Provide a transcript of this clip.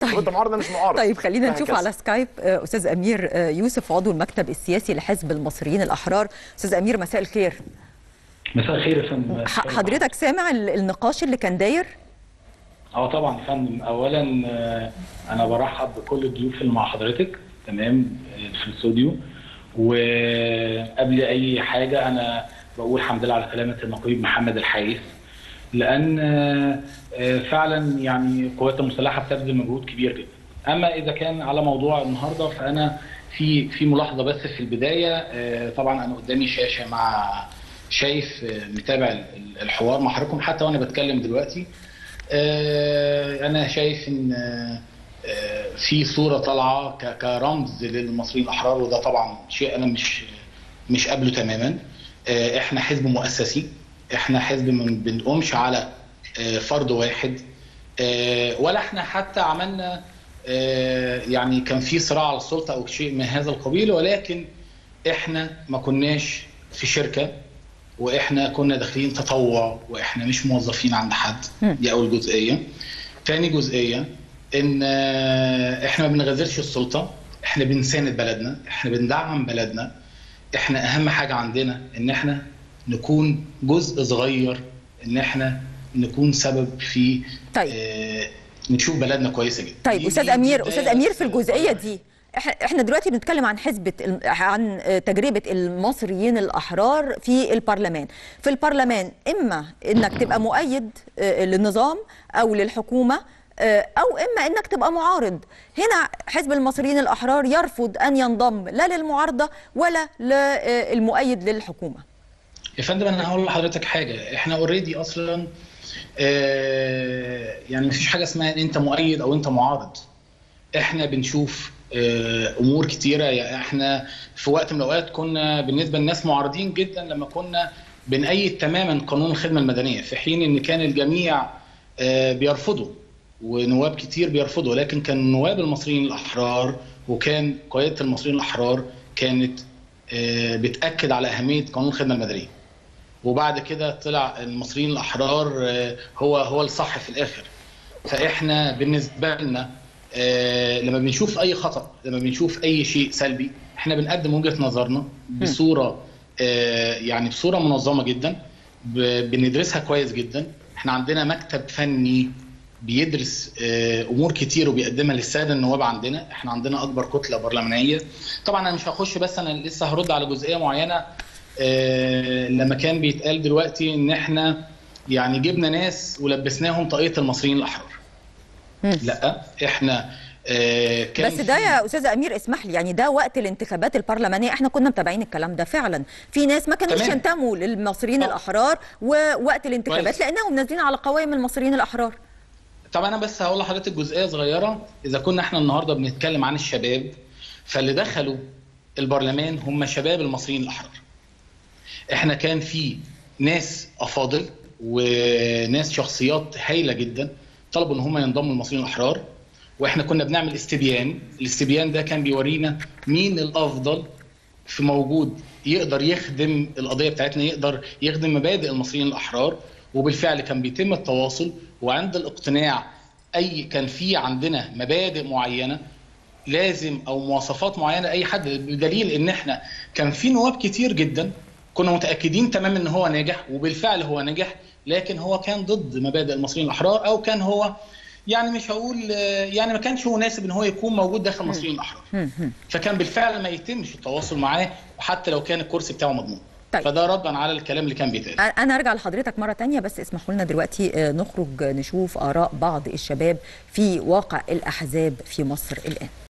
طيب. كنت معارض انا مش معارض طيب خلينا نشوف وهكذا. على سكايب آه، استاذ امير آه، يوسف عضو المكتب السياسي لحزب المصريين الاحرار استاذ امير مساء الخير مساء الخير يا فندم ح- حضرتك سامع ال- النقاش اللي كان داير اه طبعا يا فندم اولا آه، انا برحب بكل الضيوف اللي مع حضرتك تمام آه، في الاستوديو وقبل اي حاجه انا بقول الحمد لله على سلامه النقيب محمد الحارث لان آه، آه، فعلا يعني القوات المسلحه بتبذل مجهود كبير جدا اما اذا كان على موضوع النهارده فانا في في ملاحظه بس في البدايه آه، طبعا انا قدامي شاشه مع شايف آه، متابع ال- الحوار مع حضراتكم حتى وانا بتكلم دلوقتي آه، انا شايف ان آه، آه، في صوره طالعه ك- كرمز للمصريين الاحرار وده طبعا شيء انا مش مش قابله تماما آه، احنا حزب مؤسسي احنا حزب ما بنقومش على آه، فرد واحد آه، ولا احنا حتى عملنا آه، يعني كان في صراع على السلطه او شيء من هذا القبيل ولكن احنا ما كناش في شركه واحنا كنا داخلين تطوع واحنا مش موظفين عند حد مم. دي اول جزئيه تاني جزئيه ان آه، احنا ما بنغادرش السلطه احنا بنساند بلدنا احنا بندعم بلدنا احنا اهم حاجه عندنا ان احنا نكون جزء صغير ان احنا نكون سبب في طيب. آه نشوف بلدنا كويسه جدا طيب دي- استاذ دي- دي امير بداية استاذ امير بس- في الجزئيه دي إح- احنا دلوقتي بنتكلم عن حزبة الم- عن آه، تجربة المصريين الأحرار في البرلمان في البرلمان إما إنك تبقى مؤيد آه، للنظام أو للحكومة آه، أو إما إنك تبقى معارض هنا حزب المصريين الأحرار يرفض أن ينضم لا للمعارضة ولا للمؤيد للحكومة يا فندم انا هقول لحضرتك حاجه احنا اوريدي اصلا آه، يعني مفيش حاجه اسمها ان انت مؤيد او انت معارض احنا بنشوف آه، امور كتيره يعني احنا في وقت من الاوقات كنا بالنسبه للناس معارضين جدا لما كنا بنأيد تماما قانون الخدمه المدنيه في حين ان كان الجميع آه، بيرفضوا ونواب كتير بيرفضوا لكن كان نواب المصريين الاحرار وكان قياده المصريين الاحرار كانت آه، بتاكد على اهميه قانون الخدمه المدنيه وبعد كده طلع المصريين الاحرار آه، هو هو الصح في الاخر فاحنا بالنسبه لنا آه، لما بنشوف اي خطا لما بنشوف اي شيء سلبي احنا بنقدم وجهه نظرنا بصوره آه، يعني بصوره منظمه جدا ب- بندرسها كويس جدا احنا عندنا مكتب فني بيدرس آه، امور كتير وبيقدمها للساده النواب عندنا احنا عندنا اكبر كتله برلمانيه طبعا انا مش هخش بس انا لسه هرد على جزئيه معينه آه، لما كان بيتقال دلوقتي ان احنا يعني جبنا ناس ولبسناهم طاقيه المصريين الاحرار مم. لا احنا آه، كان بس ده في- يا استاذ امير اسمح لي يعني ده وقت الانتخابات البرلمانيه احنا كنا متابعين الكلام ده فعلا في ناس ما كانوش تمام. ينتموا للمصريين طب. الاحرار ووقت الانتخابات كويس. لانهم نازلين على قوائم المصريين الاحرار طب انا بس هقول لحضرتك جزئيه صغيره اذا كنا احنا النهارده بنتكلم عن الشباب فاللي دخلوا البرلمان هم شباب المصريين الاحرار احنا كان في ناس افاضل وناس شخصيات هايله جدا طلبوا ان هم ينضموا للمصريين الاحرار واحنا كنا بنعمل استبيان الاستبيان ده كان بيورينا مين الافضل في موجود يقدر يخدم القضيه بتاعتنا يقدر يخدم مبادئ المصريين الاحرار وبالفعل كان بيتم التواصل وعند الاقتناع اي كان في عندنا مبادئ معينه لازم او مواصفات معينه اي حد بدليل ان احنا كان في نواب كتير جدا كنا متاكدين تماما ان هو ناجح وبالفعل هو نجح لكن هو كان ضد مبادئ المصريين الاحرار او كان هو يعني مش هقول يعني ما كانش مناسب ان هو يكون موجود داخل المصريين الاحرار فكان بالفعل ما يتمش التواصل معاه وحتى لو كان الكرسي بتاعه مضمون طيب. فده ردا على الكلام اللي كان بيتقال انا ارجع لحضرتك مره تانية بس اسمحوا لنا دلوقتي آه، نخرج نشوف اراء بعض الشباب في واقع الاحزاب في مصر الان